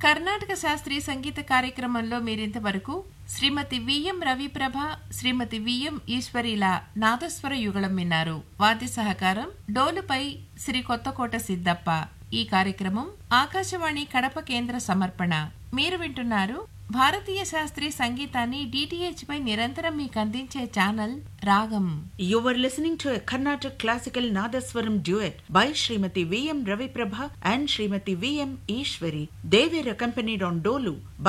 కర్ణాటక శాస్త్రీయ సంగీత కార్యక్రమంలో మీరింతవరకు శ్రీమతి విఎం రవిప్రభ శ్రీమతి విఎం ఈశ్వరిల నాదస్వర యుగళం విన్నారు వాద్య సహకారం డోలుపై శ్రీ కొత్తకోట సిద్దప్ప ఈ కార్యక్రమం ఆకాశవాణి కడప కేంద్ర సమర్పణ మీరు వింటున్నారు భారతీయ శాస్త్రీయ సంగీతాన్ని డిటిహెచ్ పై నిరంతరం మీకు అందించే ఛానల్ రాగం You were listening to a Carnatic classical Nadaswaram duet by Srimati V.M. Ravi Prabha and Srimati V.M. Ishwari. They were accompanied on Dolu